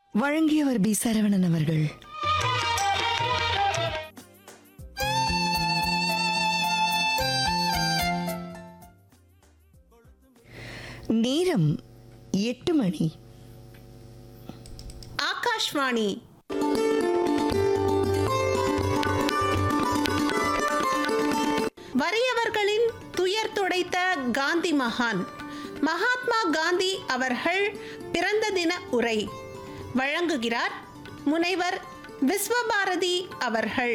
வழங்கியவர் பி சரவணன் அவர்கள் நேரம் எட்டு மணி ஆகாஷ்வாணி வறியவர்களின் துயர் துடைத்த காந்தி மகான் மகாத்மா காந்தி அவர்கள் பிறந்த தின உரை வழங்குகிறார் முனைவர் விஸ்வபாரதி அவர்கள்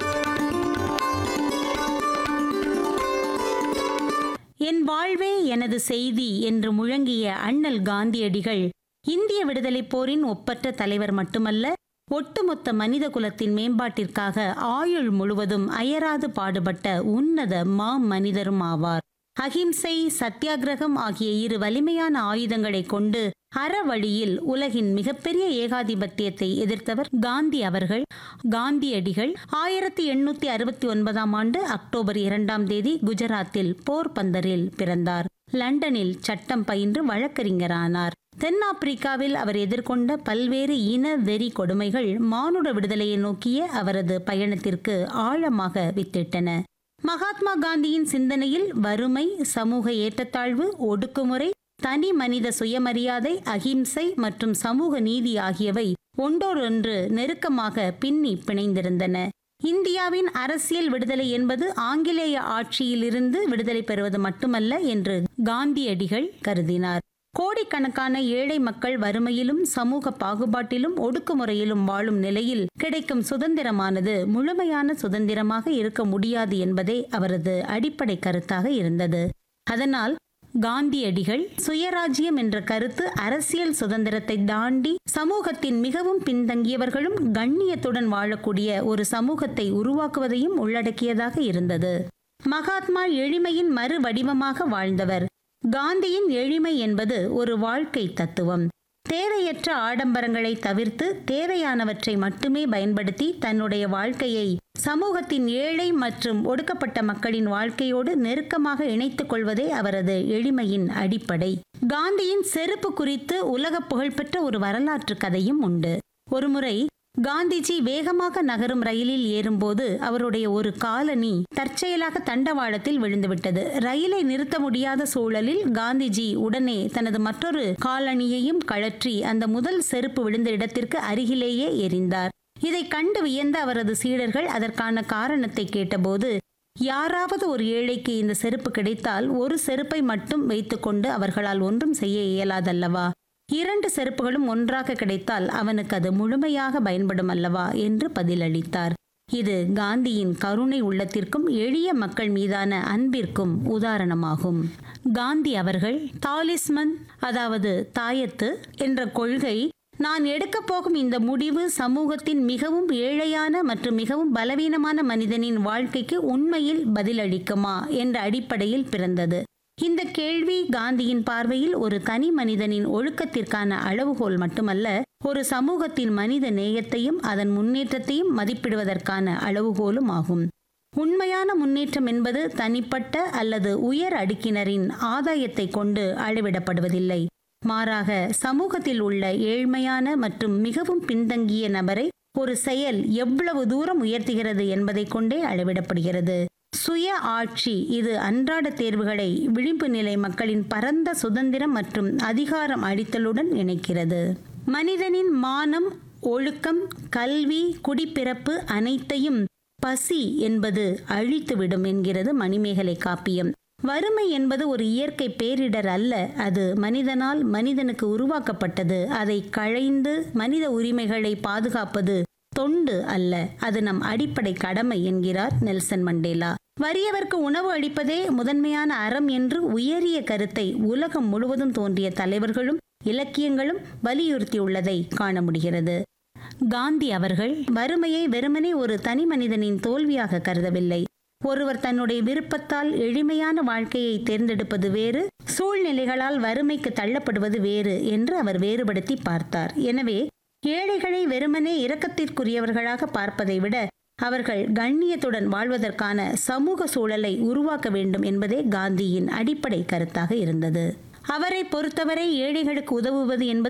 என் வாழ்வே எனது செய்தி என்று முழங்கிய அண்ணல் காந்தியடிகள் இந்திய விடுதலைப் போரின் ஒப்பற்ற தலைவர் மட்டுமல்ல ஒட்டுமொத்த மனித குலத்தின் மேம்பாட்டிற்காக ஆயுள் முழுவதும் அயராது பாடுபட்ட உன்னத மா மனிதரும் ஆவார் அகிம்சை சத்தியாகிரகம் ஆகிய இரு வலிமையான ஆயுதங்களை கொண்டு அறவழியில் உலகின் மிகப்பெரிய ஏகாதிபத்தியத்தை எதிர்த்தவர் காந்தி அவர்கள் காந்தியடிகள் ஆயிரத்தி எண்ணூத்தி அறுபத்தி ஒன்பதாம் ஆண்டு அக்டோபர் இரண்டாம் தேதி குஜராத்தில் போர்பந்தரில் பிறந்தார் லண்டனில் சட்டம் பயின்று வழக்கறிஞரானார் தென்னாப்பிரிக்காவில் அவர் எதிர்கொண்ட பல்வேறு இன வெறி கொடுமைகள் மானுட விடுதலையை நோக்கிய அவரது பயணத்திற்கு ஆழமாக வித்திட்டன மகாத்மா காந்தியின் சிந்தனையில் வறுமை சமூக ஏற்றத்தாழ்வு ஒடுக்குமுறை தனி மனித சுயமரியாதை அகிம்சை மற்றும் சமூக நீதி ஆகியவை ஒன்றோடொன்று நெருக்கமாக பின்னி பிணைந்திருந்தன இந்தியாவின் அரசியல் விடுதலை என்பது ஆங்கிலேய ஆட்சியிலிருந்து விடுதலை பெறுவது மட்டுமல்ல என்று காந்தியடிகள் கருதினார் கோடிக்கணக்கான ஏழை மக்கள் வறுமையிலும் சமூக பாகுபாட்டிலும் ஒடுக்குமுறையிலும் வாழும் நிலையில் கிடைக்கும் சுதந்திரமானது முழுமையான சுதந்திரமாக இருக்க முடியாது என்பதே அவரது அடிப்படை கருத்தாக இருந்தது அதனால் காந்தியடிகள் சுயராஜ்யம் என்ற கருத்து அரசியல் சுதந்திரத்தை தாண்டி சமூகத்தின் மிகவும் பின்தங்கியவர்களும் கண்ணியத்துடன் வாழக்கூடிய ஒரு சமூகத்தை உருவாக்குவதையும் உள்ளடக்கியதாக இருந்தது மகாத்மா எளிமையின் மறு வடிவமாக வாழ்ந்தவர் காந்தியின் எளிமை என்பது ஒரு வாழ்க்கை தத்துவம் தேவையற்ற ஆடம்பரங்களை தவிர்த்து தேவையானவற்றை மட்டுமே பயன்படுத்தி தன்னுடைய வாழ்க்கையை சமூகத்தின் ஏழை மற்றும் ஒடுக்கப்பட்ட மக்களின் வாழ்க்கையோடு நெருக்கமாக இணைத்துக் கொள்வதே அவரது எளிமையின் அடிப்படை காந்தியின் செருப்பு குறித்து உலக புகழ்பெற்ற ஒரு வரலாற்று கதையும் உண்டு ஒருமுறை காந்திஜி வேகமாக நகரும் ரயிலில் ஏறும்போது அவருடைய ஒரு காலனி தற்செயலாக தண்டவாளத்தில் விழுந்துவிட்டது ரயிலை நிறுத்த முடியாத சூழலில் காந்திஜி உடனே தனது மற்றொரு காலணியையும் கழற்றி அந்த முதல் செருப்பு விழுந்த இடத்திற்கு அருகிலேயே எறிந்தார் இதை கண்டு வியந்த அவரது சீடர்கள் அதற்கான காரணத்தை கேட்டபோது யாராவது ஒரு ஏழைக்கு இந்த செருப்பு கிடைத்தால் ஒரு செருப்பை மட்டும் வைத்துக்கொண்டு அவர்களால் ஒன்றும் செய்ய இயலாதல்லவா இரண்டு செருப்புகளும் ஒன்றாக கிடைத்தால் அவனுக்கு அது முழுமையாக பயன்படும் அல்லவா என்று பதிலளித்தார் இது காந்தியின் கருணை உள்ளத்திற்கும் எளிய மக்கள் மீதான அன்பிற்கும் உதாரணமாகும் காந்தி அவர்கள் தாலிஸ்மன் அதாவது தாயத்து என்ற கொள்கை நான் எடுக்கப் போகும் இந்த முடிவு சமூகத்தின் மிகவும் ஏழையான மற்றும் மிகவும் பலவீனமான மனிதனின் வாழ்க்கைக்கு உண்மையில் பதிலளிக்குமா என்ற அடிப்படையில் பிறந்தது இந்த கேள்வி காந்தியின் பார்வையில் ஒரு தனி மனிதனின் ஒழுக்கத்திற்கான அளவுகோல் மட்டுமல்ல ஒரு சமூகத்தின் மனித நேயத்தையும் அதன் முன்னேற்றத்தையும் மதிப்பிடுவதற்கான அளவுகோலும் ஆகும் உண்மையான முன்னேற்றம் என்பது தனிப்பட்ட அல்லது உயர் அடுக்கினரின் ஆதாயத்தை கொண்டு அளவிடப்படுவதில்லை மாறாக சமூகத்தில் உள்ள ஏழ்மையான மற்றும் மிகவும் பின்தங்கிய நபரை ஒரு செயல் எவ்வளவு தூரம் உயர்த்துகிறது என்பதை கொண்டே அளவிடப்படுகிறது சுய ஆட்சி இது அன்றாட தேர்வுகளை விளிம்பு நிலை மக்களின் பரந்த சுதந்திரம் மற்றும் அதிகாரம் அளித்தலுடன் இணைக்கிறது மனிதனின் மானம் ஒழுக்கம் கல்வி குடிப்பிறப்பு அனைத்தையும் பசி என்பது அழித்துவிடும் என்கிறது மணிமேகலை காப்பியம் வறுமை என்பது ஒரு இயற்கை பேரிடர் அல்ல அது மனிதனால் மனிதனுக்கு உருவாக்கப்பட்டது அதை களைந்து மனித உரிமைகளை பாதுகாப்பது தொண்டு அல்ல அது நம் அடிப்படை கடமை என்கிறார் நெல்சன் மண்டேலா வறியவர்க்கு உணவு அளிப்பதே முதன்மையான அறம் என்று உயரிய கருத்தை உலகம் முழுவதும் தோன்றிய தலைவர்களும் இலக்கியங்களும் வலியுறுத்தியுள்ளதை காண முடிகிறது காந்தி அவர்கள் வறுமையை வெறுமனே ஒரு தனி மனிதனின் தோல்வியாக கருதவில்லை ஒருவர் தன்னுடைய விருப்பத்தால் எளிமையான வாழ்க்கையை தேர்ந்தெடுப்பது வேறு சூழ்நிலைகளால் வறுமைக்கு தள்ளப்படுவது வேறு என்று அவர் வேறுபடுத்தி பார்த்தார் எனவே ஏழைகளை வெறுமனே இரக்கத்திற்குரியவர்களாக பார்ப்பதை விட அவர்கள் கண்ணியத்துடன் வாழ்வதற்கான சமூக சூழலை உருவாக்க வேண்டும் என்பதே காந்தியின் அடிப்படை கருத்தாக இருந்தது அவரை பொறுத்தவரை ஏழைகளுக்கு உதவுவது என்பது